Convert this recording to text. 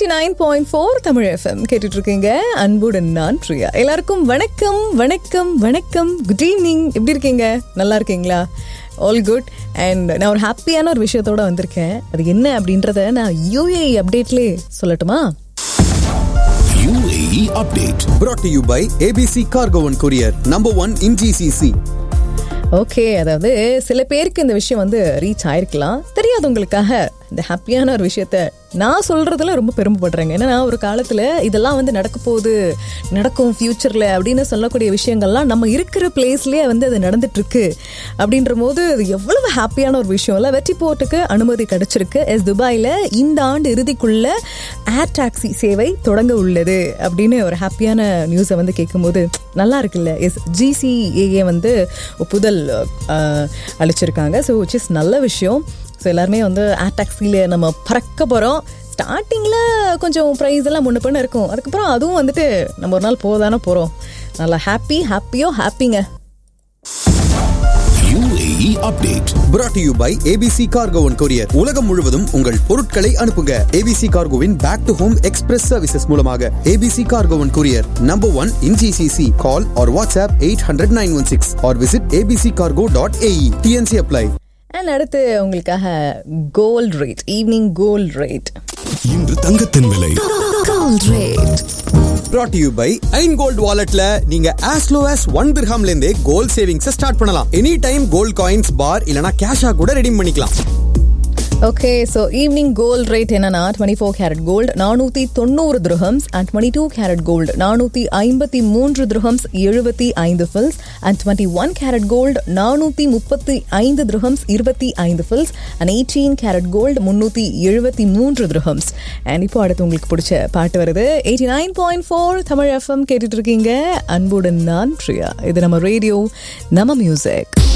Eighty nine point four Tamil FM கேட்டுட்டு இருக்கீங்க அன்புடன் நான் பிரியா எல்லாருக்கும் வணக்கம் வணக்கம் வணக்கம் குட் ஈவினிங் எப்படி இருக்கீங்க நல்லா இருக்கீங்களா ஆல் குட் அண்ட் நான் ஒரு ஹாப்பியான ஒரு விஷயத்தோட வந்திருக்கேன் அது என்ன அப்படின்றத நான் யூஏஇ அப்டேட்லேயே சொல்லட்டுமா UAE update. brought to you by ABC Cargo and Courier, number one in GCC. Okay அதாவது சில பேருக்கு இந்த விஷயம் வந்து ரீச் ஆயிருக்கலாம் தெரியாதவங்களுக்காக இந்த ஹாப்பியான ஒரு விஷயத்த நான் சொல்றதுல ரொம்ப பெருமைப்படுறேங்க ஏன்னா நான் ஒரு காலத்துல இதெல்லாம் வந்து நடக்க போகுது நடக்கும் ஃபியூச்சர்ல அப்படின்னு சொல்லக்கூடிய விஷயங்கள்லாம் நம்ம இருக்கிற பிளேஸ்லயே வந்து அது நடந்துட்டு இருக்கு அப்படின்ற போது அது எவ்வளவு ஹாப்பியான ஒரு விஷயம் இல்ல வெற்றி போர்ட்டுக்கு அனுமதி கிடைச்சிருக்கு எஸ் துபாயில இந்த ஆண்டு இறுதிக்குள்ள ஏர் டாக்ஸி சேவை தொடங்க உள்ளது அப்படின்னு ஒரு ஹாப்பியான நியூஸை வந்து கேட்கும்போது நல்லா இருக்குல்ல எஸ் ஜிசிஏஏ வந்து ஒப்புதல் அஹ், அளிச்சிருக்காங்க ஸோ which இஸ் நல்ல விஷயம் ஸோ எல்லாருமே வந்து ஏர் டாக்ஸியில் நம்ம பறக்க போகிறோம் ஸ்டார்டிங்கில் கொஞ்சம் ப்ரைஸ் எல்லாம் முன்ன பின்ன இருக்கும் அதுக்கப்புறம் அதுவும் வந்துட்டு நம்ம ஒரு நாள் போதானே போகிறோம் நல்லா ஹாப்பி ஹாப்பியோ ஹாப்பிங்க UAE update. brought to you by ABC Cargo and Courier. உலகம் முழுவதும் உங்கள் பொருட்களை அனுப்புங்க ABC Cargoவின் back to home express services மூலமாக ABC Cargo and Courier, number one in GCC. Call or WhatsApp 800 916 or visit abccargo.ae. TNC apply. And அடுத்து உங்களுக்காக gold rate evening gold rate இன்று தங்கத்தின் விலை gold rate brought to you by Ain gold வாலெட்ல நீங்க as low as one திர்ஹாம்ல இருந்தே gold savings start பண்ணலாம் any time gold coins bar இல்லனா கேஷா கூட ரெடீம் பண்ணிக்கலாம் okay so evening gold rate என்னன்னா டுவெண்ட்டி ஃபோர் கேரட் கோல்டு நானூற்றி தொண்ணூறு dirhams and twenty two carat gold நானூற்றி ஐம்பத்தி மூன்று துருஹம்ஸ் எழுபத்தி ஐந்து fils and twenty one carat gold நானூற்றி முப்பத்தி ஐந்து துருஹம்ஸ் இருபத்தி ஐந்து fils and eighteen carat gold முந்நூற்றி எழுபத்தி மூன்று துருஹம்ஸ் அண்ட் இப்போ அடுத்து உங்களுக்கு பிடிச்ச பாட்டு வருது eighty nine point four Tamil FM கேட்டுட்டு இருக்கீங்க அன்புடன் நான் பிரியா இது நம்ம ரேடியோ நம்ம மியூசிக்